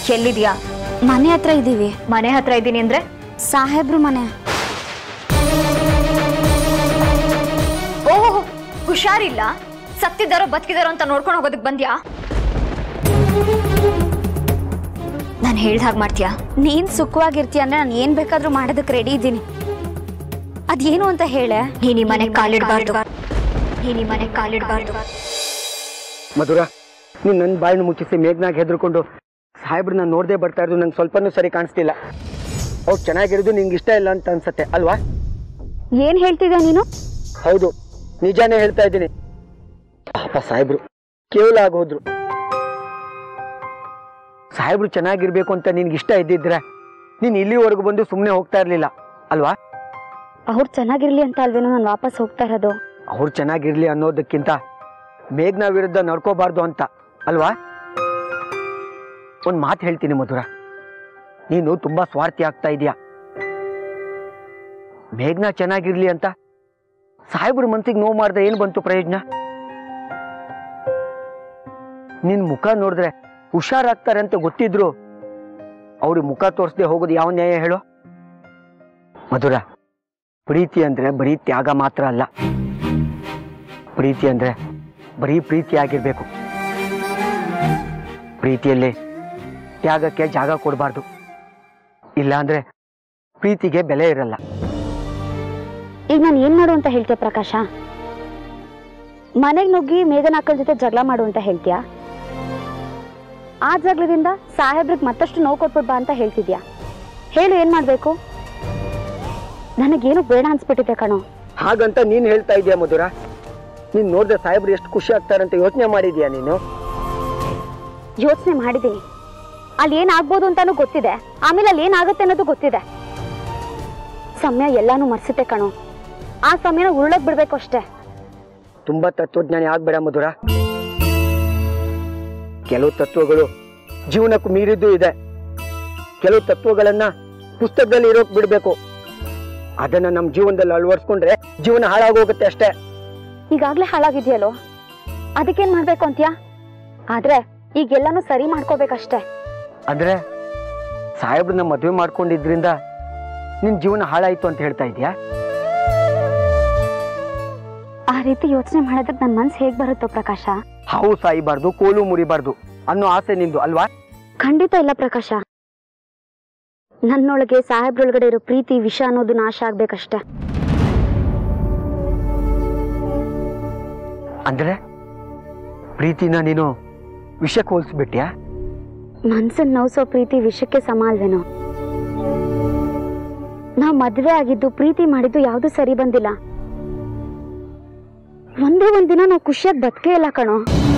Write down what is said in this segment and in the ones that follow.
ಎಲ್ಲಿದ್ಯಾ ಮನೆ ಹತ್ರ ಇದ್ದೀವಿ ಮನೆ ಹತ್ರ ಇದ್ದೀನಿ ಅಂದ್ರೆ ಸಾಹೇಬ್ರು ಮನೆ ಓಹೋ ಹುಷಾರಿಲ್ಲ ಸತ್ತಿದ್ದಾರೋ ಬದುಕಿದಾರೋ ಅಂತ ನೋಡ್ಕೊಂಡು ಹೋಗೋದಕ್ಕೆ ಬಂದ್ಯಾ ನಾನು ಹೇಳ್ದ ಹಾಗೆ ಮಾಡ್ತೀಯಾ ನೀನ್ ಸುಖವಾಗಿರ್ತೀಯ ಅಂದ್ರೆ ನಾನು ಏನ್ ಬೇಕಾದ್ರೂ ಮಾಡೋದಕ್ಕೆ ರೆಡಿ ಇದ್ದೀನಿ ಅದೇನು ಅಂತ ಹೇಳೆ ನೀನ್ ಈ ಮನೆ ಕಾಲಿಡ್ಬಾರ್ದು ನೀನ್ ಈ ಮನೆ ಕಾಲಿಡ್ಬಾರ್ದು ಮಧುರ ನೀನು ನನ್ನ ಬಾಯಿನ ಮುಚ್ಚಿಸಿ ಮೇಘನಾಗ ಹೆದರ್ಕೊಂಡು ಸಾಹೇಬ್ರು ನಾನು ನೋಡದೆ ಬರ್ತಾ ಇರೋದು ನಂಗೆ ಸ್ವಲ್ಪನೂ ಸರಿ ಕಾಣಿಸ್ತಿಲ್ಲ ಅವ್ರು ಚೆನ್ನಾಗಿರೋದು ನಿಂಗೆ ಇಷ್ಟ ಇಲ್ಲ ಅಂತ ಅನ್ಸತ್ತೆ ಅಲ್ವಾ ಏನ್ ಹೇಳ್ತಿದ್ಯಾ ನೀನು ಹೌದು ನಿಜಾನೇ ಹೇಳ್ತಾ ಇದ್ದೀನಿ ಪಾಪ ಸಾಹೇಬ್ರು ಕೇವಲ ಆಗೋದ್ರು ಸಾಹೇಬ್ರು ಚೆನ್ನಾಗಿರ್ಬೇಕು ಅಂತ ನಿನ್ಗೆ ಇಷ್ಟ ಇದ್ದಿದ್ರೆ ನೀನು ಇಲ್ಲಿವರೆಗೂ ಬಂದು ಸುಮ್ಮನೆ ಹೋಗ್ತಾ ಇರಲಿಲ್ಲ ಅಲ್ವಾ ಅವ್ರು ಚೆನ್ನಾಗಿರ್ಲಿ ಅಂತ ಅಲ್ವೇನೋ ನಾನು ವಾಪಸ್ ಹೋಗ್ತಾ ಇರೋದು ಅವ್ರು ಚೆನ್ನಾಗಿರ್ಲಿ ಅನ್ನೋದಕ್ಕಿಂತ ಮೇಘ್ನ ವಿರುದ್ಧ ನಡ್ಕೋಬಾರ್ದು ಅಂತ ಅಲ್ವಾ ಒಂದು ಮಾತು ಹೇಳ್ತೀನಿ ಮಧುರ ನೀನು ತುಂಬಾ ಸ್ವಾರ್ಥಿ ಆಗ್ತಾ ಇದೀಯ ಮೇಘ್ನ ಚೆನ್ನಾಗಿರ್ಲಿ ಅಂತ ಸಾಹೇಬ್ರ ಮನ್ಸಿಗೆ ನೋವು ಮಾಡ್ದೆ ಏನ್ ಬಂತು ಪ್ರಯೋಜನ ನಿನ್ ಮುಖ ನೋಡಿದ್ರೆ ಹುಷಾರಾಗ್ತಾರೆ ಅಂತ ಗೊತ್ತಿದ್ರು ಅವ್ರಿಗೆ ಮುಖ ತೋರಿಸದೆ ಹೋಗೋದು ಯಾವ ನ್ಯಾಯ ಹೇಳು ಮಧುರ ಪ್ರೀತಿ ಅಂದ್ರೆ ಬರೀ ತ್ಯಾಗ ಮಾತ್ರ ಅಲ್ಲ ಪ್ರೀತಿ ಅಂದ್ರೆ ಬರೀ ಪ್ರೀತಿ ಆಗಿರ್ಬೇಕು ಪ್ರೀತಿಯಲ್ಲಿ ತ್ಯಾಗಕ್ಕೆ ಜಾಗ ಕೊಡಬಾರ್ದು ಇಲ್ಲ ಅಂದ್ರೆ ಪ್ರೀತಿಗೆ ಬೆಲೆ ಇರಲ್ಲ ಈಗ ನಾನು ಏನ್ ಮಾಡು ಅಂತ ಹೇಳ್ತೀಯ ಪ್ರಕಾಶ ಮನೆಗ್ ನುಗ್ಗಿ ಮೇಘನ ಅಕ್ಕನ ಜೊತೆ ಜಗಳ ಮಾಡು ಅಂತ ಹೇಳ್ತೀಯಾ ಆ ಜಗಳದಿಂದ ಸಾಹೇಬ್ರಿಗೆ ಮತ್ತಷ್ಟು ನೋವು ಕೊಟ್ಬಿಡ್ ಬಾ ಅಂತ ಹೇಳ್ತಿದ್ಯಾ ಹೇಳು ಏನ್ ಮಾಡ್ಬೇಕು ನನಗೇನು ಬೇಡ ಅನ್ಸ್ಬಿಟ್ಟಿದೆ ಕಣೋ ಹಾಗಂತ ನೀನ್ ಹೇಳ್ತಾ ಇದೀಯ ಮಧುರ ನೀನ್ ನೋಡಿದ್ರೆ ಸಾಹೇಬ್ರು ಎಷ್ಟು ಖುಷಿ ಆಗ್ತಾರಂತ ಯೋಚನೆ ಮಾಡಿದ್ಯಾ ನೀನು ಯೋಚನೆ ಮಾಡಿದ್ದೀನಿ ಅಲ್ಲಿ ಏನಾಗ್ಬೋದು ಅಂತಾನು ಗೊತ್ತಿದೆ ಆಮೇಲೆ ಅಲ್ಲಿ ಏನಾಗುತ್ತೆ ಅನ್ನೋದು ಗೊತ್ತಿದೆ ಸಮಯ ಎಲ್ಲಾನು ಮರ್ಸುತ್ತೆ ಕಣೋ ಆ ಸಮಯನ ಉರುಳಕ್ ಬಿಡ್ಬೇಕು ಅಷ್ಟೇ ತುಂಬಾ ತತ್ವಜ್ಞಾನಿ ಆಗ್ಬೇಡ ಮಧುರ ಕೆಲವು ತತ್ವಗಳು ಜೀವನಕ್ಕೂ ಮೀರಿದ್ದು ಇದೆ ಕೆಲವು ತತ್ವಗಳನ್ನ ಪುಸ್ತಕದಲ್ಲಿ ಇರೋಕ್ ಬಿಡ್ಬೇಕು ಅದನ್ನ ನಮ್ ಜೀವನದಲ್ಲಿ ಅಳವಡಿಸ್ಕೊಂಡ್ರೆ ಜೀವನ ಹಾಳಾಗೋಗುತ್ತೆ ಅಷ್ಟೇ ಈಗಾಗ್ಲೇ ಹಾಳಾಗಿದ್ಯಲ್ಲೋ ಅದಕ್ಕೇನ್ ಮಾಡ್ಬೇಕು ಅಂತ್ಯಾ ಆದ್ರೆ ಈಗೆಲ್ಲಾನು ಸರಿ ಮಾಡ್ಕೋಬೇಕಷ್ಟೇ ಅಂದ್ರೆ ಸಾಹೇಬ್ರನ್ನ ಮದುವೆ ಮಾಡ್ಕೊಂಡಿದ್ರಿಂದ ನಿನ್ ಜೀವನ ಹಾಳಾಯ್ತು ಅಂತ ಹೇಳ್ತಾ ಇದೀಯಾ ಆ ರೀತಿ ಯೋಚನೆ ಮಾಡೋದಕ್ಕೆ ನನ್ ಮನ್ಸು ಹೇಗ್ ಬರುತ್ತೋ ಪ್ರಕಾಶ ಹಾವು ಸಾಯಬಾರ್ದು ಕೋಲು ಮುರಿಬಾರ್ದು ಅನ್ನೋ ಆಸೆ ನಿಂದು ಅಲ್ವಾ ಖಂಡಿತ ಇಲ್ಲ ಪ್ರಕಾಶ ನನ್ನೊಳಗೆ ಸಾಹೇಬ್ರೊಳಗಡೆ ಇರೋ ಪ್ರೀತಿ ವಿಷ ಅನ್ನೋದು ನಾಶ ಆಗ್ಬೇಕಷ್ಟೇ ಅಂದ್ರೆ ಪ್ರೀತಿನ ನೀನು ವಿಷಕ್ಕೆ ಹೋಲಿಸ್ಬಿಟ್ಯಾ ಮನ್ಸನ್ ನೋವ್ಸೋ ಪ್ರೀತಿ ವಿಷಕ್ಕೆ ಸಮ ಅಲ್ವೇನೋ ನಾವ್ ಮದ್ವೆ ಆಗಿದ್ದು ಪ್ರೀತಿ ಮಾಡಿದ್ದು ಯಾವ್ದು ಸರಿ ಬಂದಿಲ್ಲ ಒಂದೇ ಒಂದಿನ ನಾವು ಖುಷಿಯಾಗಿ ಬದುಕೇ ಇಲ್ಲ ಕಣೋ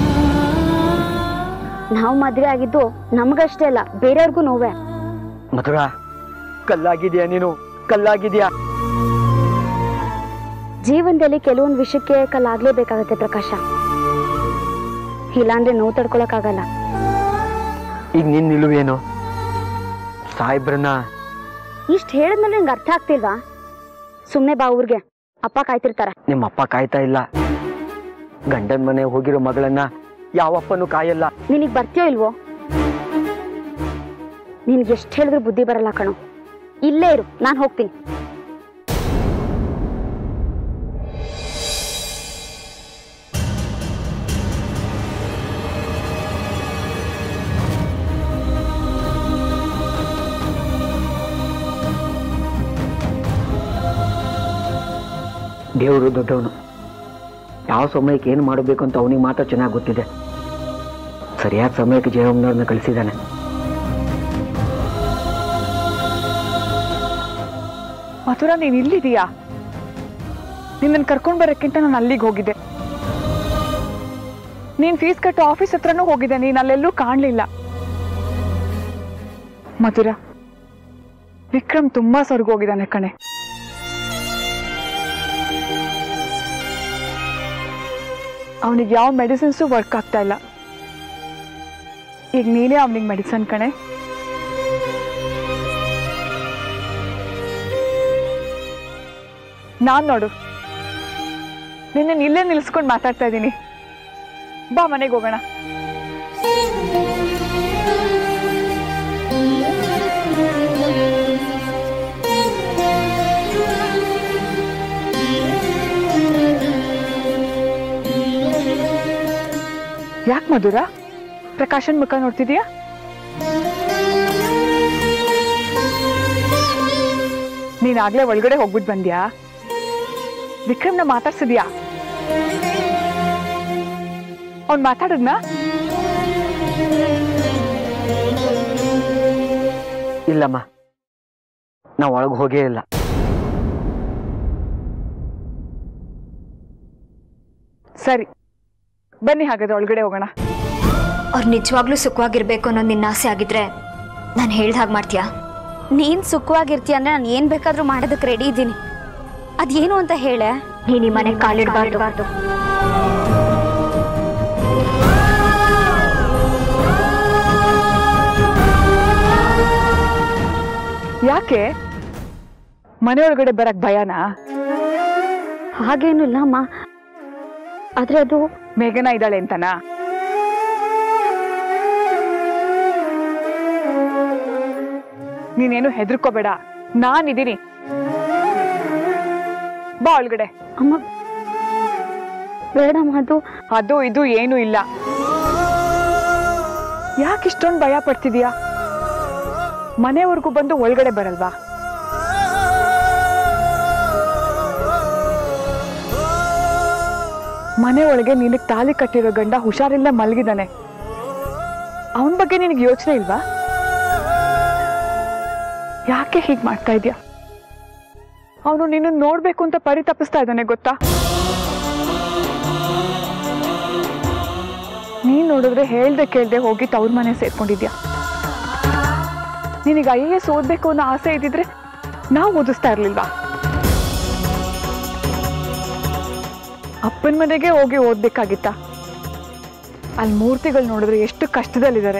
ನಾವು ಮದ್ವೆ ಆಗಿದ್ದು ನಮಗಷ್ಟೇ ಅಲ್ಲ ಬೇರೆಯವ್ರಿಗೂ ನೋವೇ ಮಧುರ ಕಲ್ಲಾಗಿದ್ಯಾ ನೀನು ಕಲ್ಲಾಗಿದ್ಯಾ ಜೀವನದಲ್ಲಿ ಕೆಲವೊಂದು ವಿಷಯಕ್ಕೆ ಕಲ್ಲಾಗ್ಲೇಬೇಕಾಗತ್ತೆ ಪ್ರಕಾಶ ಇಲ್ಲಾಂದ್ರೆ ನೋವು ತಡ್ಕೊಳಕ್ಕಾಗಲ್ಲ ಈಗ ನಿನ್ ನಿಲುವೇನು ಸಾಹೇಬ್ರನ್ನ ಇಷ್ಟ ಹೇಳಿದ್ಮೇಲೆ ನಿಂಗೆ ಅರ್ಥ ಆಗ್ತಿಲ್ವಾ ಸುಮ್ನೆ ಬಾ ಊರ್ಗೆ ಅಪ್ಪ ಕಾಯ್ತಿರ್ತಾರ ನಿಮ್ಮ ಅಪ್ಪ ಕಾಯ್ತಾ ಇಲ್ಲ ಗಂಡನ ಮನೆ ಹೋಗಿರೋ ಮಗಳನ್ನ ಯಾವಪ್ಪನೂ ಕಾಯಲ್ಲ ನಿನಗ್ ಬರ್ತೀಯೋ ಇಲ್ವೋ ನಿನ್ಗೆ ಎಷ್ಟು ಹೇಳಿದ್ರು ಬುದ್ಧಿ ಬರಲ್ಲ ಕಣೋ ಇಲ್ಲೇ ಇರು ನಾನು ಹೋಗ್ತೀನಿ ದೇವರು ದೊಡ್ಡವನು ಯಾವ ಸಮಯಕ್ಕೆ ಏನು ಮಾಡಬೇಕು ಅಂತ ಅವನಿಗೆ ಮಾತ್ರ ಚೆನ್ನಾಗಿ ಗೊತ್ತಿದೆ ಸರಿಯಾದ ಸಮಯಕ್ಕೆ ಜಯಮ್ಮನವ್ರನ್ನ ಕಳಿಸಿದ್ದಾನೆ ಮಥುರಾ ನೀನ್ ಇಲ್ಲಿದೀಯಾ ನಿನ್ನನ್ನು ಕರ್ಕೊಂಡ್ ಬರೋಕ್ಕಿಂತ ನಾನು ಅಲ್ಲಿಗೆ ಹೋಗಿದ್ದೆ ನೀನ್ ಫೀಸ್ ಕಟ್ಟೋ ಆಫೀಸ್ ಹತ್ರನೂ ಹೋಗಿದ್ದೆ ನೀನ್ ಅಲ್ಲೆಲ್ಲೂ ಕಾಣ್ಲಿಲ್ಲ ಮಧುರಾ ವಿಕ್ರಮ್ ತುಂಬಾ ಸೊರ್ಗೋಗಿದ್ದಾನೆ ಕಣೆ ಅವನಿಗೆ ಯಾವ ಮೆಡಿಸಿನ್ಸು ವರ್ಕ್ ಆಗ್ತಾ ಇಲ್ಲ ಈಗ ನೀನೇ ಅವನಿಗೆ ಮೆಡಿಸನ್ ಕಣೆ ನಾನ್ ನೋಡು ನಿನ್ನ ಇಲ್ಲೇ ನಿಲ್ಸ್ಕೊಂಡು ಮಾತಾಡ್ತಾ ಇದ್ದೀನಿ ಬಾ ಮನೆಗೆ ಹೋಗೋಣ ಯಾಕೆ ಮಧುರ ಪ್ರಕಾಶನ್ ಮುಖ ನೋಡ್ತಿದ್ಯಾ ನೀನ್ ಆಗ್ಲೇ ಒಳಗಡೆ ಹೋಗ್ಬಿಟ್ ಬಂದ್ಯಾ ವಿಕ್ರಮ್ನ ಮಾತಾಡ್ಸಿದ್ಯಾ ಅವ್ನ್ ಮಾತಾಡದ್ನ ಇಲ್ಲಮ್ಮ ನಾ ಒಳಗೆ ಹೋಗೇ ಇಲ್ಲ ಸರಿ ಬನ್ನಿ ಹಾಗಾದ್ರೆ ಒಳಗಡೆ ಹೋಗೋಣ ಅವ್ರು ನಿಜವಾಗ್ಲೂ ಸುಖವಾಗಿರ್ಬೇಕು ಅನ್ನೋದು ನಿನ್ನ ಆಸೆ ಆಗಿದ್ರೆ ನಾನು ಹೇಳ್ದ ಹಾಗೆ ಮಾಡ್ತೀಯಾ ನೀನ್ ಸುಖವಾಗಿರ್ತೀಯ ಅಂದ್ರೆ ನಾನು ಏನ್ ಬೇಕಾದ್ರೂ ಮಾಡೋದಕ್ಕೆ ರೆಡಿ ಇದ್ದೀನಿ ಅದೇನು ಅಂತ ಹೇಳೆ ನೀನು ಈ ಮನೆ ಕಾಲಿಡಬಾರ್ದು ಯಾಕೆ ಮನೆಯೊಳಗಡೆ ಬರಕ್ ಭಯನಾ ಹಾಗೇನು ಇಲ್ಲ ಅಮ್ಮ ಆದ್ರೆ ಅದು ಮೇಘನ ಇದ್ದಾಳೆ ಅಂತನಾ ನೀನೇನು ಹೆದರ್ಕೋಬೇಡ ನಾನಿದ್ದೀನಿ ಬಾ ಒಳಗಡೆ ಅಮ್ಮ ಬೇಡಮ್ಮ ಅದು ಅದು ಇದು ಏನು ಇಲ್ಲ ಯಾಕೆ ಇಷ್ಟೊಂದು ಭಯ ಪಡ್ತಿದ್ಯಾ ಮನೆವರೆಗೂ ಬಂದು ಒಳಗಡೆ ಬರಲ್ವಾ ಮನೆ ಒಳಗೆ ನಿನಗೆ ತಾಲಿ ಕಟ್ಟಿರೋ ಗಂಡ ಹುಷಾರಿಲ್ಲ ಮಲಗಿದಾನೆ ಅವನ ಬಗ್ಗೆ ನಿನಗೆ ಯೋಚನೆ ಇಲ್ವಾ ಯಾಕೆ ಹೀಗೆ ಮಾಡ್ತಾ ಇದ್ಯಾ ಅವನು ನಿನ್ನ ನೋಡ್ಬೇಕು ಅಂತ ಪರಿತಪಿಸ್ತಾ ಇದ್ದಾನೆ ಗೊತ್ತಾ ನೀನ್ ನೋಡಿದ್ರೆ ಹೇಳ್ದೆ ಕೇಳ್ದೆ ಹೋಗಿ ತವ್ರ ಮನೆ ಸೇರ್ಕೊಂಡಿದ್ಯಾ ನಿನಗೆ ಐ ಎಸ್ ಓದ್ಬೇಕು ಅನ್ನೋ ಆಸೆ ಇದ್ದಿದ್ರೆ ನಾವು ಓದಿಸ್ತಾ ಇರ್ಲಿಲ್ವಾ ಅಪ್ಪನ ಮನೆಗೆ ಹೋಗಿ ಓದ್ಬೇಕಾಗಿತ್ತ ಅಲ್ಲಿ ಮೂರ್ತಿಗಳು ನೋಡಿದ್ರೆ ಎಷ್ಟು ಕಷ್ಟದಲ್ಲಿದ್ದಾರೆ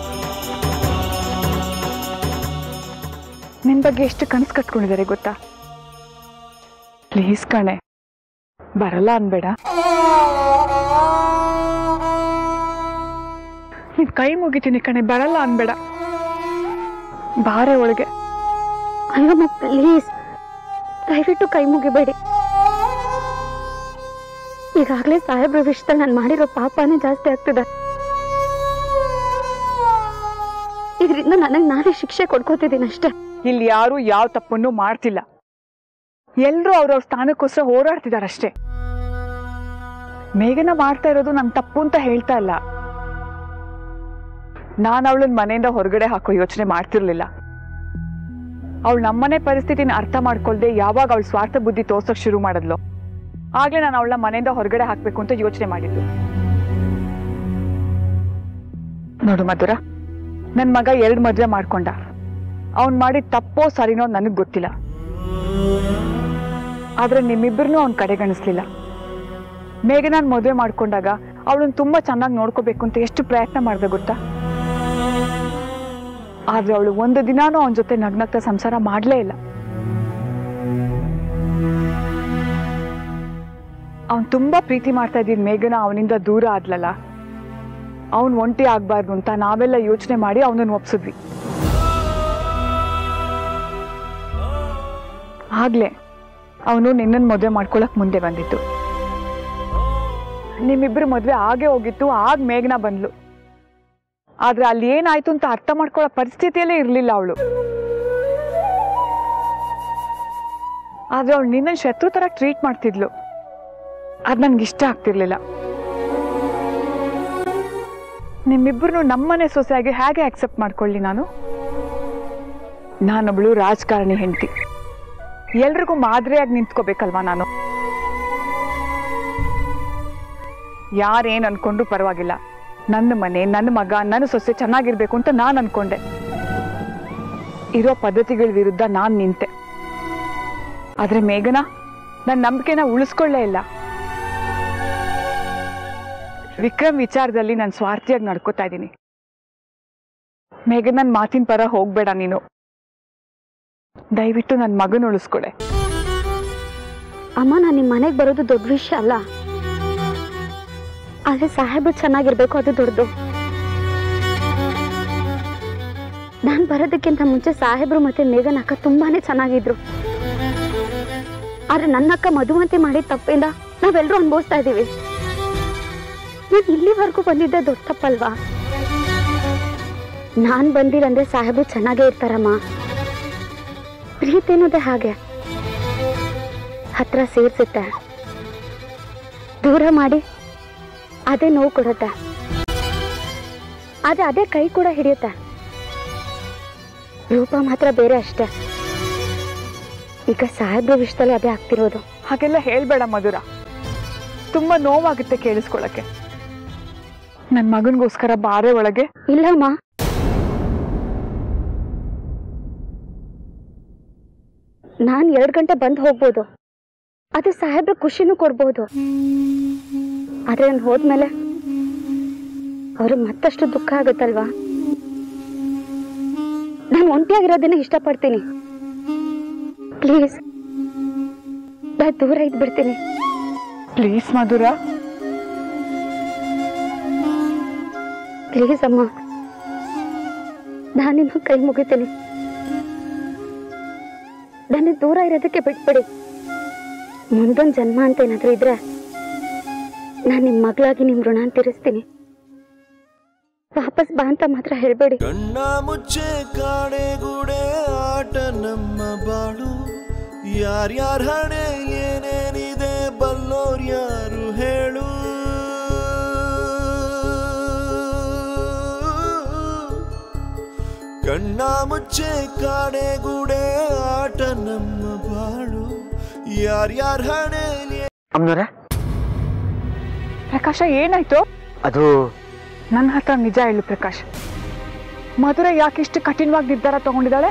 ನಿನ್ ಬಗ್ಗೆ ಎಷ್ಟು ಕನಸು ಕಟ್ಕೊಂಡಿದ್ದಾರೆ ಗೊತ್ತಾ ಪ್ಲೀಸ್ ಕಣೆ ಬರಲ್ಲ ಅನ್ಬೇಡ ನೀನ್ ಕೈ ಮುಗಿತೀನಿ ಕಣೆ ಬರಲ್ಲ ಅನ್ಬೇಡ ಬಾರೆ ಒಳಗೆ ಅಯ್ಯಮ್ಮ ಪ್ಲೀಸ್ ದಯವಿಟ್ಟು ಕೈ ಮುಗಿಬೇಡಿ ಈಗಾಗಲೇ ಸಾಹೇಬ್ರ ವಿಷಯದಲ್ಲಿ ನಾನು ಮಾಡಿರೋ ಪಾಪನೇ ಜಾಸ್ತಿ ಆಗ್ತಿದೆ ಇದರಿಂದ ನನಗೆ ನಾನೇ ಶಿಕ್ಷೆ ಕೊಡ್ಕೋತಿದ್ದೀನಿ ಅಷ್ಟೇ ಇಲ್ಲಿ ಯಾರು ಯಾವ ತಪ್ಪನ್ನು ಮಾಡ್ತಿಲ್ಲ ಎಲ್ರೂ ಅವ್ರವ್ರ ಸ್ಥಾನಕ್ಕೋಸ್ಕರ ಹೋರಾಡ್ತಿದಾರಷ್ಟೇ ಮೇಘನ ಮಾಡ್ತಾ ಇರೋದು ನನ್ ತಪ್ಪು ಅಂತ ಹೇಳ್ತಾ ಇಲ್ಲ ನಾನು ಅವಳನ್ನ ಮನೆಯಿಂದ ಹೊರಗಡೆ ಹಾಕೋ ಯೋಚನೆ ಮಾಡ್ತಿರ್ಲಿಲ್ಲ ಅವಳು ನಮ್ಮನೆ ಪರಿಸ್ಥಿತಿನ ಅರ್ಥ ಮಾಡ್ಕೊಳ್ದೆ ಯಾವಾಗ ಅವಳು ಸ್ವಾರ್ಥ ಬುದ್ಧಿ ತೋರ್ಸಕ್ ಶುರು ಮಾಡಿದ್ಲು ಆಗ್ಲೇ ನಾನು ಅವಳನ್ನ ಮನೆಯಿಂದ ಹೊರಗಡೆ ಹಾಕ್ಬೇಕು ಅಂತ ಯೋಚನೆ ಮಾಡಿದ್ದು ನೋಡು ಮಧುರ ನನ್ ಮಗ ಎರಡ್ ಮದ್ವೆ ಮಾಡ್ಕೊಂಡ ಅವ್ನ್ ಮಾಡಿದ ತಪ್ಪೋ ಸರಿನೋ ನನಗ್ ಗೊತ್ತಿಲ್ಲ ಆದ್ರೆ ನಿಮ್ಮಿಬ್ಬರನ್ನೂ ಅವ್ನ್ ಕಡೆಗಣಿಸ್ಲಿಲ್ಲ ಮೇಘ ನಾನ್ ಮದುವೆ ಮಾಡ್ಕೊಂಡಾಗ ಅವಳನ್ನ ತುಂಬಾ ಚೆನ್ನಾಗಿ ನೋಡ್ಕೋಬೇಕು ಅಂತ ಎಷ್ಟು ಪ್ರಯತ್ನ ಮಾಡ್ದೆ ಗೊತ್ತಾ ಆದ್ರೆ ಅವಳು ಒಂದು ದಿನಾನೂ ಅವನ ಜೊತೆ ನಗ್ನಗ್ತಾ ಸಂಸಾರ ಮಾಡ್ಲೇ ಇಲ್ಲ ಅವನ್ ತುಂಬಾ ಪ್ರೀತಿ ಮಾಡ್ತಾ ಇದ್ದಿದ್ ಮೇಘನ ಅವನಿಂದ ದೂರ ಆದ್ಲಲ್ಲ ಅವನ್ ಒಂಟಿ ಆಗ್ಬಾರ್ದು ಅಂತ ನಾವೆಲ್ಲ ಯೋಚನೆ ಮಾಡಿ ಅವನನ್ನ ಒಪ್ಸಿದ್ವಿ ಆಗ್ಲೇ ಅವನು ನಿನ್ನನ್ ಮದುವೆ ಮಾಡ್ಕೊಳಕ್ ಮುಂದೆ ಬಂದಿತ್ತು ನಿಮ್ಮಿಬ್ರು ಮದ್ವೆ ಆಗೇ ಹೋಗಿತ್ತು ಆಗ ಮೇಘನ ಬಂದ್ಲು ಆದ್ರೆ ಅಲ್ಲಿ ಏನಾಯ್ತು ಅಂತ ಅರ್ಥ ಮಾಡ್ಕೊಳ್ಳೋ ಪರಿಸ್ಥಿತಿಯಲ್ಲೇ ಇರ್ಲಿಲ್ಲ ಅವಳು ಆದ್ರೆ ಅವಳು ನಿನ್ನ ಶತ್ರು ತರ ಟ್ರೀಟ್ ಮಾಡ್ತಿದ್ಲು ಅದ್ ನನ್ಗೆ ಇಷ್ಟ ಆಗ್ತಿರ್ಲಿಲ್ಲ ನಿಮ್ಮಿಬ್ಬರು ನಮ್ಮನೆ ಸೊಸೆಯಾಗಿ ಹೇಗೆ ಆಕ್ಸೆಪ್ಟ್ ಮಾಡ್ಕೊಳ್ಳಿ ನಾನು ನಾನೊಬ್ಳು ರಾಜಕಾರಣಿ ಹೆಂಡತಿ ಎಲ್ರಿಗೂ ಮಾದರಿಯಾಗಿ ನಿಂತ್ಕೋಬೇಕಲ್ವಾ ನಾನು ಯಾರೇನ್ ಅನ್ಕೊಂಡ್ರು ಪರವಾಗಿಲ್ಲ ನನ್ನ ಮನೆ ನನ್ನ ಮಗ ನನ್ನ ಸೊಸೆ ಚೆನ್ನಾಗಿರ್ಬೇಕು ಅಂತ ನಾನು ಅನ್ಕೊಂಡೆ ಇರೋ ಪದ್ಧತಿಗಳ ವಿರುದ್ಧ ನಾನ್ ನಿಂತೆ ಆದ್ರೆ ಮೇಘನ ನನ್ನ ನಂಬಿಕೆನ ಉಳಿಸ್ಕೊಳ್ಳೇ ಇಲ್ಲ ವಿಕ್ರಮ್ ವಿಚಾರದಲ್ಲಿ ನಾನು ಸ್ವಾರ್ಥಿಯಾಗಿ ನಡ್ಕೋತಾ ಇದ್ದೀನಿ ಮೇಘ ನನ್ನ ಮಾತಿನ ಪರ ಹೋಗ್ಬೇಡ ನೀನು ದಯವಿಟ್ಟು ನನ್ನ ಮಗನ ಉಳಿಸ್ಕೊಡೆ ಅಮ್ಮ ನಾನು ನಿಮ್ಮ ಮನೆಗೆ ಬರೋದು ದೊಡ್ಡ ವಿಷಯ ಅಲ್ಲ ಆದ್ರೆ ಸಾಹೇಬ್ರು ಚೆನ್ನಾಗಿರ್ಬೇಕು ಅದು ದೊಡ್ಡದು ನಾನು ಬರೋದಕ್ಕಿಂತ ಮುಂಚೆ ಸಾಹೇಬ್ರು ಮತ್ತೆ ಮೇಘನ್ ಅಕ್ಕ ತುಂಬಾನೇ ಚೆನ್ನಾಗಿದ್ರು ಆದ್ರೆ ನನ್ನ ಅಕ್ಕ ಮಧುಮತಿ ಮಾಡಿದ ತಪ್ಪಿಂದ ನಾವೆಲ್ಲರೂ ಅನುಭವಿಸ್ತಾ ಇದ್ದೀವಿ ನಾನು ಇಲ್ಲಿವರೆಗೂ ಬಂದಿದ್ದೆ ದೊಡ್ಡ ತಪ್ಪಲ್ವಾ ನಾನ್ ಬಂದಿರಂದ್ರೆ ಸಾಹೇಬರು ಚೆನ್ನಾಗೇ ಇರ್ತಾರಮ್ಮ ಪ್ರೀತಿ ಅನ್ನೋದೇ ಹಾಗೆ ಹತ್ರ ಸೇರ್ಸುತ್ತೆ ದೂರ ಮಾಡಿ ಅದೇ ನೋವು ಕೊಡುತ್ತೆ ಆದ್ರೆ ಅದೇ ಕೈ ಕೂಡ ಹಿಡಿಯುತ್ತೆ ರೂಪ ಮಾತ್ರ ಬೇರೆ ಅಷ್ಟೇ ಈಗ ಸಾಹೇಬ್ರ ವಿಷಯದಲ್ಲಿ ಅದೇ ಆಗ್ತಿರೋದು ಹಾಗೆಲ್ಲ ಹೇಳ್ಬೇಡ ಮಧುರ ತುಂಬಾ ನೋವಾಗುತ್ತೆ ಕೇಳಿಸ್ಕೊಳಕ್ಕೆ ನನ್ ಮಗನ್ಗೋಸ್ಕರ ಬಾರೆ ಒಳಗೆ ಇಲ್ಲಮ್ಮ ನಾನ್ ಎರಡ್ ಗಂಟೆ ಬಂದ್ ಹೋಗ್ಬೋದು ಅದು ಸಾಹೇಬ್ರ ಖುಷಿನೂ ಕೊಡ್ಬೋದು ಆದ್ರೆ ನಾನು ಹೋದ್ಮೇಲೆ ಅವ್ರಿಗೆ ಮತ್ತಷ್ಟು ದುಃಖ ಆಗುತ್ತಲ್ವಾ ನಾನು ಒಂಟಿಯಾಗಿರೋದನ್ನ ಇಷ್ಟಪಡ್ತೀನಿ ಪ್ಲೀಸ್ ನಾ ದೂರ ಇದ್ಬಿಡ್ತೀನಿ ಪ್ಲೀಸ್ ಮಧುರ ಪ್ಲೀಸ್ ಅಮ್ಮ ನಾನಿನ್ನು ಕೈ ಮುಗಿತೀನಿ ನನ್ನ ದೂರ ಇರೋದಕ್ಕೆ ಬಿಟ್ಬಿಡಿ ಮುಂದೊಂದು ಜನ್ಮ ಅಂತ ಏನಾದ್ರೂ ಇದ್ರೆ ನಾನು ನಿಮ್ಮ ಮಗಳಾಗಿ ನಿಮ್ಮ ಋಣ ತೀರಿಸ್ತೀನಿ ವಾಪಸ್ ಬಾ ಅಂತ ಮಾತ್ರ ಹೇಳ್ಬೇಡಿ ಕಣ್ಣ ಮುಚ್ಚೆ ಕಾಡೆಗೂಡೆ ಆಟ ನಮ್ಮ ಬಾಳು ಯಾರ್ಯಾರ ಹಣೆ ಏನೇನಿದೆ ಬಲ್ಲೋರ್ ಯಾರು ಹೇಳು ಕಣ್ಣ ಮುಚ್ಚೆ ಕಾಡೆಗೂಡೆ ಆಟ ನಮ್ಮ ಬಾಳು ಯಾರ್ಯಾರ ಹಣೆ ಅಮ್ಮನವ್ರೆ ಪ್ರಕಾಶ ಏನಾಯ್ತು ಅದು ನನ್ನ ಹತ್ರ ನಿಜ ಹೇಳು ಪ್ರಕಾಶ್ ಮಧುರ ಯಾಕಿಷ್ಟು ಕಠಿಣವಾಗಿ ನಿರ್ಧಾರ ತಗೊಂಡಿದ್ದಾಳೆ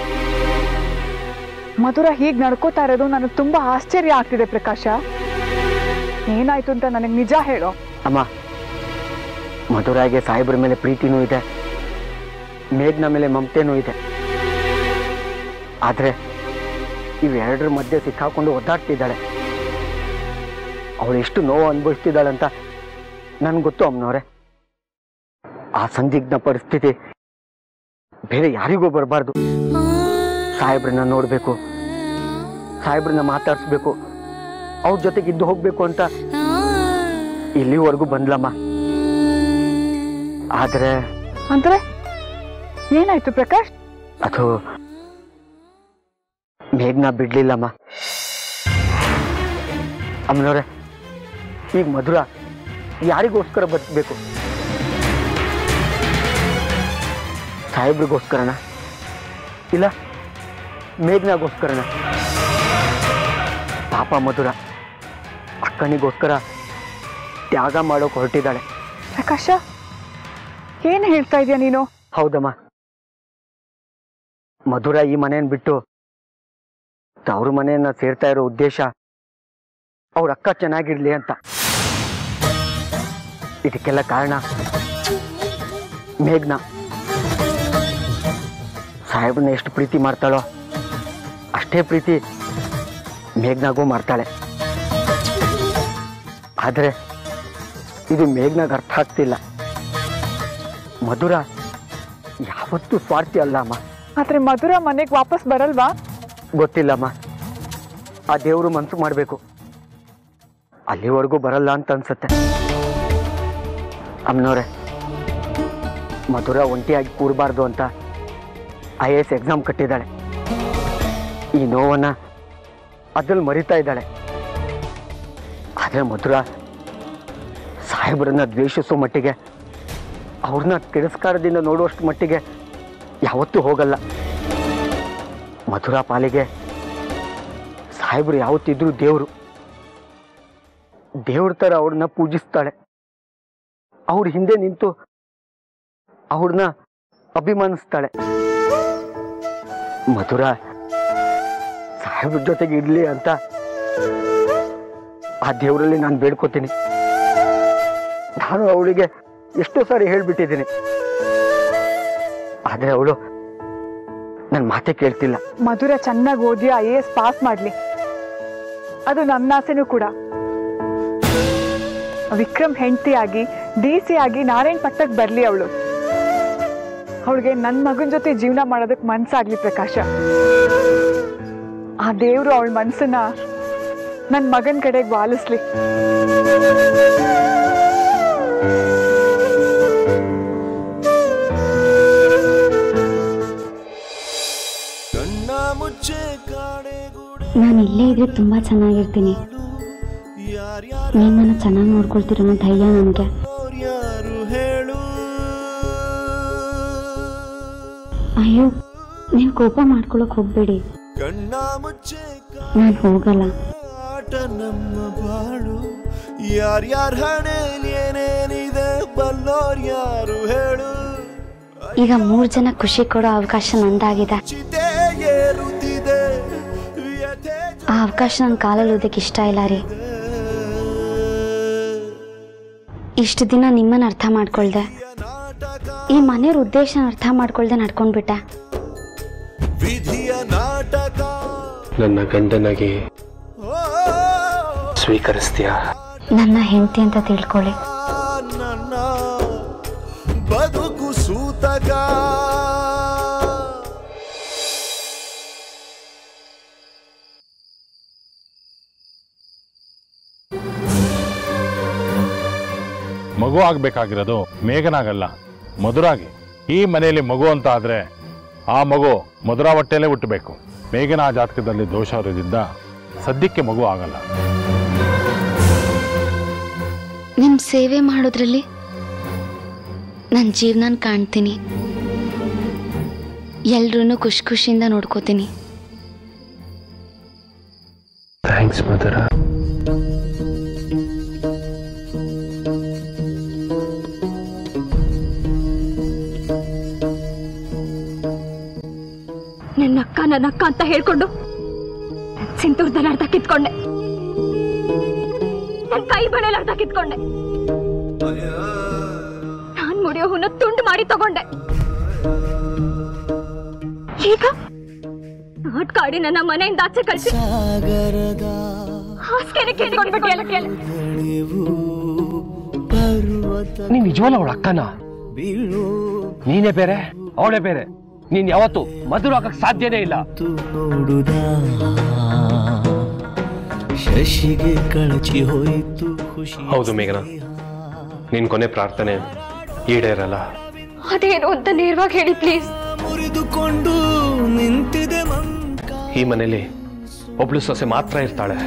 ಮಧುರ ಹೀಗ್ ನಡ್ಕೋತಾ ಇರೋದು ನನಗೆ ತುಂಬಾ ಆಶ್ಚರ್ಯ ಆಗ್ತಿದೆ ಪ್ರಕಾಶ ಏನಾಯ್ತು ಅಂತ ನನಗೆ ನಿಜ ಹೇಳು ಅಮ್ಮ ಮಧುರಾಗೆ ಸಾಹೇಬ್ರ ಮೇಲೆ ಪ್ರೀತಿನೂ ಇದೆ ಮೇಘ್ನ ಮೇಲೆ ಮಮತೆನೂ ಇದೆ ಆದ್ರೆ ಇವೆರಡರ ಮಧ್ಯೆ ಸಿಕ್ಕಾಕೊಂಡು ಒದ್ದಾಡ್ತಿದ್ದಾಳೆ ಅವಳು ಎಷ್ಟು ನೋವು ಅನುಭವಿಸ್ತಿದ್ದಾಳೆ ಅಂತ ನನ್ಗೆ ಗೊತ್ತು ಅಮ್ಮನವ್ರೆ ಆ ಸಂದಿಗ್ಧ ಪರಿಸ್ಥಿತಿ ಬೇರೆ ಯಾರಿಗೂ ಬರಬಾರ್ದು ಸಾಹೇಬ್ರನ್ನ ನೋಡ್ಬೇಕು ಸಾಹೇಬ್ರನ್ನ ಮಾತಾಡ್ಸ್ಬೇಕು ಅವ್ರ ಜೊತೆಗೆ ಇದ್ದು ಹೋಗ್ಬೇಕು ಅಂತ ಇಲ್ಲಿವರೆಗೂ ಬಂದ್ಲಮ್ಮ ಆದ್ರೆ ಅಂದ್ರೆ ಏನಾಯ್ತು ಪ್ರಕಾಶ್ ಅದು ಮೇಘ್ನ ಬಿಡ್ಲಿಲ್ಲಮ್ಮ ಅಮ್ಮನವ್ರೆ ಈಗ ಮಧುರ ಯಾರಿಗೋಸ್ಕರ ಬದುಕಬೇಕು ಸಾಹೇಬ್ರಿಗೋಸ್ಕರನ ಇಲ್ಲ ಮೇಘ್ನಾಗೋಸ್ಕರನ ಪಾಪ ಮಧುರ ಅಕ್ಕನಿಗೋಸ್ಕರ ತ್ಯಾಗ ಮಾಡೋಕೆ ಹೊರಟಿದ್ದಾಳೆ ಪ್ರಕಾಶ ಏನ್ ಹೇಳ್ತಾ ಇದೀಯ ನೀನು ಹೌದಮ್ಮ ಮಧುರ ಈ ಮನೆಯನ್ನು ಬಿಟ್ಟು ತವ್ರ ಮನೆಯನ್ನ ಸೇರ್ತಾ ಇರೋ ಉದ್ದೇಶ ಅವ್ರ ಅಕ್ಕ ಚೆನ್ನಾಗಿರ್ಲಿ ಅಂತ ಇದಕ್ಕೆಲ್ಲ ಕಾರಣ ಮೇಘ್ನ ಸಾಹೇಬ್ರನ್ನ ಎಷ್ಟು ಪ್ರೀತಿ ಮಾಡ್ತಾಳೋ ಅಷ್ಟೇ ಪ್ರೀತಿ ಮೇಘ್ನಾಗೂ ಮಾಡ್ತಾಳೆ ಆದ್ರೆ ಇದು ಮೇಘ್ನಾಗ ಅರ್ಥ ಆಗ್ತಿಲ್ಲ ಮಧುರ ಯಾವತ್ತೂ ಸ್ವಾರ್ಥಿ ಅಲ್ಲ ಅಮ್ಮ ಆದ್ರೆ ಮಧುರ ಮನೆಗ್ ವಾಪಸ್ ಬರಲ್ವಾ ಗೊತ್ತಿಲ್ಲಮ್ಮ ಆ ದೇವರು ಮನ್ಸು ಮಾಡಬೇಕು ಅಲ್ಲಿವರೆಗೂ ಬರಲ್ಲ ಅಂತ ಅನ್ಸತ್ತೆ ಅಮ್ಮನವ್ರೆ ಮಧುರ ಒಂಟಿಯಾಗಿ ಕೂರಬಾರ್ದು ಅಂತ ಐ ಎಸ್ ಎಕ್ಸಾಮ್ ಕಟ್ಟಿದ್ದಾಳೆ ಈ ನೋವನ್ನ ಅದ್ರಲ್ಲಿ ಮರಿತಾ ಇದ್ದಾಳೆ ಆದ್ರೆ ಮಧುರ ಸಾಹೇಬರನ್ನ ದ್ವೇಷಿಸೋ ಮಟ್ಟಿಗೆ ಅವ್ರನ್ನ ತಿರಸ್ಕಾರದಿಂದ ನೋಡುವಷ್ಟು ಮಟ್ಟಿಗೆ ಯಾವತ್ತೂ ಹೋಗಲ್ಲ ಮಧುರಾ ಪಾಲಿಗೆ ಸಾಹೇಬರು ಯಾವತ್ತಿದ್ರು ದೇವರು ದೇವ್ರ ಥರ ಅವ್ರನ್ನ ಪೂಜಿಸ್ತಾಳೆ ಅವ್ರ ಹಿಂದೆ ನಿಂತು ಅವ್ರನ್ನ ಅಭಿಮಾನಿಸ್ತಾಳೆ ಮಧುರ ಸಾಹೇಬ್ರ ಜೊತೆಗೆ ಇರ್ಲಿ ಅಂತ ಆ ದೇವರಲ್ಲಿ ನಾನು ಬೇಡ್ಕೋತೀನಿ ನಾನು ಅವಳಿಗೆ ಎಷ್ಟೋ ಸಾರಿ ಹೇಳ್ಬಿಟ್ಟಿದ್ದೀನಿ ಆದ್ರೆ ಅವಳು ನನ್ನ ಮಾತೆ ಕೇಳ್ತಿಲ್ಲ ಮಧುರ ಚೆನ್ನಾಗಿ ಓದಿ ಐ ಎಸ್ ಪಾಸ್ ಮಾಡ್ಲಿ ಅದು ನನ್ನ ಆಸೆನೂ ಕೂಡ ವಿಕ್ರಮ್ ಹೆಂಡತಿಯಾಗಿ ಡಿ ಸಿ ಆಗಿ ನಾರಾಯಣ್ ಪಟ್ಟಕ್ ಬರ್ಲಿ ಅವಳು ಅವಳಿಗೆ ನನ್ನ ಮಗನ ಜೊತೆ ಜೀವನ ಮಾಡೋದಕ್ಕೆ ಮನ್ಸಾಗ್ಲಿ ಪ್ರಕಾಶ ಆ ದೇವ್ರು ಅವಳ ಮನ್ಸನ್ನ ನನ್ನ ಮಗನ ಕಡೆಗೆ ವಾಲಿಸ್ಲಿ ಕಣ್ಣ ಮುಚ್ಚೆ ಕಾಣೆಗೂಡೆ ನಾನು ಇಲ್ಲೇ ಇದ್ರೆ ತುಂಬ ಚೆನ್ನಾಗಿರ್ತೀನಿ ಯಾರ್ಯಾರು ನೀನು ನನ್ನ ಚೆನ್ನಾಗಿ ನೋಡ್ಕೊಳ್ತಿರೋ ಅನ್ನೋ ಧೈರ್ಯ ನನಗೆ ಯಾರು ಹೇಳು ಅಯ್ಯೋ ನೀವು ಕೋಪ ಮಾಡ್ಕೊಳಕ್ ಹೋಗ್ಬೇಡಿ ಕಣ್ಣ ಮುಚ್ಚೆ ನಾನು ಹೋಗಲ್ಲ ಆಟ ನಮ್ಮ ಬಾಳು ಯಾರ್ಯಾರ ಹಣೆಯಲ್ಲಿ ಏನೇನಿದೆ ಬಲ್ಲೋರ್ ಯಾರು ಹೇಳು ಈಗ ಮೂರು ಜನ ಖುಷಿ ಕೊಡೋ ಅವಕಾಶ ನಂದಾಗಿದೆ ಚಿತೆ ಏರುತ್ತಿದೆ ವ್ಯಥೆ ಆ ಅವಕಾಶ ನನ್ನ ಕಾಲಲ್ಲಿ ಓದಕ್ಕೆ ಇಷ್ಟ ಇಲ್ಲ ರೀ ಇಷ್ಟು ದಿನ ನಿಮ್ಮನ್ನ ಅರ್ಥ ಮಾಡ್ಕೊಳ್ದೆ ನಾಟಕ ಈ ಮನೆಯವ್ರ ಉದ್ದೇಶನ ಅರ್ಥ ಮಾಡ್ಕೊಳ್ದೆ ನಡ್ಕೊಂಡ್ಬಿಟ್ಟೆ ವಿಧಿಯ ನಾಟಕ ನನ್ನ ಗಂಡನಾಗಿ ಓ, ಸ್ವೀಕರಿಸ್ತೀಯಾ ನನ್ನ ಹೆಂಡತಿ ಅಂತ ತಿಳ್ಕೊಳ್ಳಿ ನನ್ನ ಬದುಕು ಸೂತಕ ಮಗು ಆಗ್ಬೇಕಾಗಿರೋದು ಮೇಘನಾಗಲ್ಲ ಮಧುರಾಗಿ ಈ ಮನೆಯಲ್ಲಿ ಮಗು ಅಂತ ಆದ್ರೆ ಆ ಮಗು ಮಧುರಾ ಹೊಟ್ಟೆಯಲ್ಲೇ ಹುಟ್ಟಬೇಕು ಮೇಘನ ಜಾತಕದಲ್ಲಿ ದೋಷ ಇರೋದ್ರಿಂದ ಸದ್ಯಕ್ಕೆ ಮಗು ಆಗಲ್ಲ ನಿಮ್ಮ ಸೇವೆ ಮಾಡೋದ್ರಲ್ಲಿ ನನ್ನ ಜೀವನ ಕಾಣ್ತೀನಿ ಎಲ್ರೂ ಖುಷಿ ಖುಷಿಯಿಂದ ನೋಡ್ಕೋತೀನಿ ಥ್ಯಾಂಕ್ಸ್ ಮಧುರ ನನ್ನ ಅಕ್ಕ ನನ್ನ ಅಕ್ಕ ಅಂತ ಹೇಳ್ಕೊಂಡು ಸಿಂತೂರ್ದಲ್ಲಿ ಅರ್ಧ ಕಿತ್ಕೊಂಡೆ ನನ್ನ ಕೈ ಬಳೆಯಲ್ಲಿ ಅರ್ಧ ಕಿತ್ಕೊಂಡೆ ನಾನ್ ಮುಡಿಯೋ ಹುನ್ನ ತುಂಡು ಮಾಡಿ ತಗೊಂಡೆ ಈಗ ನಾಟ್ಕಾಡಿ ನನ್ನ ಮನೆಯಿಂದ ಆಚೆ ಕಳಿಸಿ ಸಾಗರದ ಹಾಸಿಗೆನೆ ಕೇಳ್ಕೊಂಡ್ಬಿಟ್ಟು ಎಲ್ಲ ಕೇಳಿ ನೀವು ಪರ್ವತ ನೀನ್ ನಿಜವಲ್ಲ ಅವಳ ಅಕ್ಕನ ಬೀಳು ನೀನೇ ಬೇರೆ ಅವಳೇ ಬೇರೆ ನೀನ್ ಯಾವತ್ತು ಮಧುರ ಆಗಕ್ ಸಾಧ್ಯನೇ ಇಲ್ಲ ನೋಡುದ ಶಶಿಗೆ ಕಳಚಿ ಹೋಯಿತು ಖುಷಿ ಹೌದು ಮೇಘನಾ ನಿನ್ ಕೊನೆ ಪ್ರಾರ್ಥನೆ ಈಡೇರಲ್ಲ ಅದೇನು ಅಂತ ನೇರವಾಗಿ ಹೇಳಿ ಪ್ಲೀಸ್ ಮುರಿದುಕೊಂಡು ನಿಂತಿದೆ ಮಂಕ ಈ ಮನೇಲಿ ಒಬ್ಳು ಸೊಸೆ ಮಾತ್ರ ಇರ್ತಾಳೆ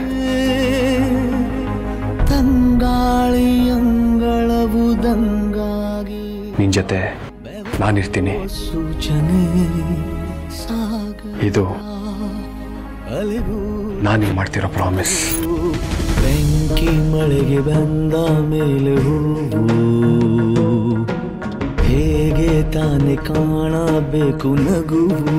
ತಂಗಾಳಿಯಂಗಳವುದಂಗಾಗಿ ನಿನ್ ಜೊತೆ ನಾನಿರ್ತೀನಿ ಸೂಚನೆ ಸಾಗ ಇದು ಅಲೆಗೂ ನಾನು ಮಾಡ್ತಿರೋ ಪ್ರಾಮಿಸ್ ಬೆಂಕಿ ಮಳೆಗೆ ಬಂದ ಮೇಲೆ ಹೂವು ಹೇಗೆ ತಾನೆ ಕಾಣಬೇಕು ನಗುವು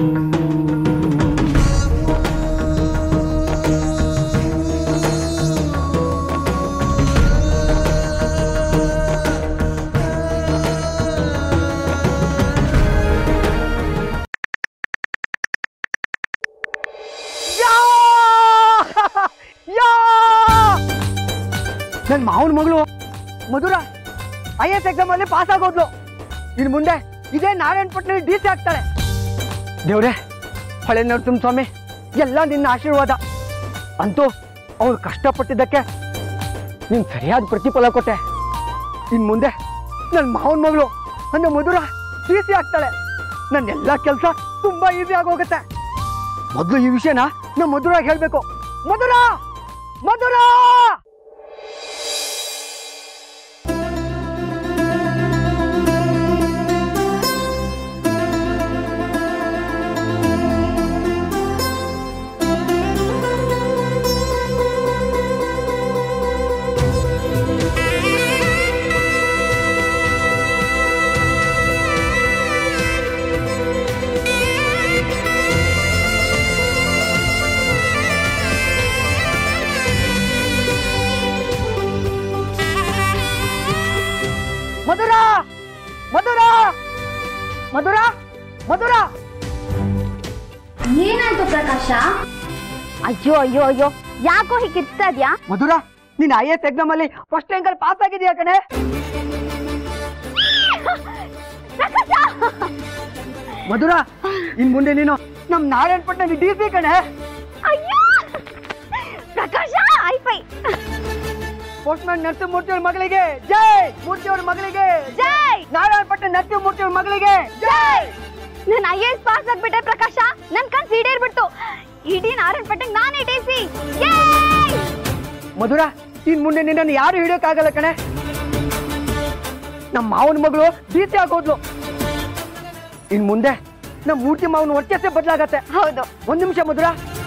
ನನ್ ಮಾವನ ಮಗಳು ಮಧುರ ಐ ಎಸ್ ಎಕ್ಸಾಮ್ ಅಲ್ಲಿ ಪಾಸ್ ಆಗೋದ್ಲು ಇನ್ ಮುಂದೆ ಇದೇ ನಾರಾಯಣ ಪಟ್ನಲ್ಲಿ ಡಿ ಸಿ ಆಗ್ತಾಳೆ ದೇವ್ರೆ ಹೊಳೆ ನರಸಿಂಹ ಸ್ವಾಮಿ ಎಲ್ಲ ನಿನ್ನ ಆಶೀರ್ವಾದ ಅಂತೂ ಅವ್ರು ಕಷ್ಟಪಟ್ಟಿದ್ದಕ್ಕೆ ನೀನ್ ಸರಿಯಾದ ಪ್ರತಿಫಲ ಕೊಟ್ಟೆ ಇನ್ ಮುಂದೆ ನನ್ನ ಮಾವನ ಮಗಳು ಅಂದ್ರೆ ಮಧುರ ಡಿ ಸಿ ಆಗ್ತಾಳೆ ನನ್ನ ಎಲ್ಲ ಕೆಲಸ ತುಂಬಾ ಈಸಿ ಆಗೋಗುತ್ತೆ ಮೊದಲು ಈ ವಿಷಯನ ನಮ್ಮ ಮಧುರಾಗ ಹೇಳ್ಬೇಕು ಮಧುರ ಮಧುರ ಮಧುರ ಮಧುರ ಮಧುರ ಮಧುರ ಏನಾಯ್ತು ಪ್ರಕಾಶ ಅಯ್ಯೋ ಅಯ್ಯೋ ಅಯ್ಯೋ ಯಾಕೋ ಹೀಗೆ ಕಿರ್ತಾ ಇದ್ಯಾ ಮಧುರ ನೀನ್ ಐ ಎಸ್ ಎಕ್ಸಾಮ್ ಅಲ್ಲಿ ಫಸ್ಟ್ ರ್ಯಾಂಕ್ ಅಲ್ಲಿ ಪಾಸ್ ಆಗಿದ್ಯಾ ಕಣೆ ಮಧುರ ಇನ್ ಮುಂದೆ ನೀನು ನಮ್ ನಾರಾಯಣ ಪಟ್ನಲ್ಲಿ ಡಿ ಸಿ ಕಣೆ ಅಯ್ಯೋ ಪ್ರಕಾಶ ಐಫೈ ಪೋಸ್ಟ್ಮನ್ ನರಸಿಂಹಮೂರ್ತಿ ಅವ್ರ ಮಗಳಿಗೆ ಜೈ ಮೂರ್ತಿ ಅವ್ರ ಮಗಳಿಗೆ ಜೈ ನಾರಾಯಣ ಪಟ್ಟಣ ನರಸಿಂಹಮೂರ್ತಿ ಅವ್ರ ಮಗಳಿಗೆ ಜೈ ನಾನು ಐ ಎಸ್ ಪಾಸ್ ಆಗ್ಬಿಟ್ಟೆ ಪ್ರಕಾಶ ನನ್ ಕನ್ಸು ಈಡೇರ್ಬಿಡ್ತು ಇಡೀ ನಾರಾಯಣ ಪಟ್ಟಂಗ್ ನಾನೇ ಟಿಸಿ ಮಧುರ ಇನ್ ಮುಂದೆ ನಿನ್ನನ್ನು ಯಾರು ಹಿಡಿಯೋಕ್ಕಾಗಲ್ಲ ಕಣೆ ನಮ್ಮ ಮಾವನ ಮಗಳು ಬೀಸಿ ಆಗೋದ್ಲು ಇನ್ ಮುಂದೆ ನಮ್ಮ ಮೂರ್ತಿ ಮಾವನ ವರ್ಚಸ್ಸೇ ಬದಲಾಗತ್ತೆ ಹೌದು ಒಂದ್ ನಿಮಿಷ ಮಧುರ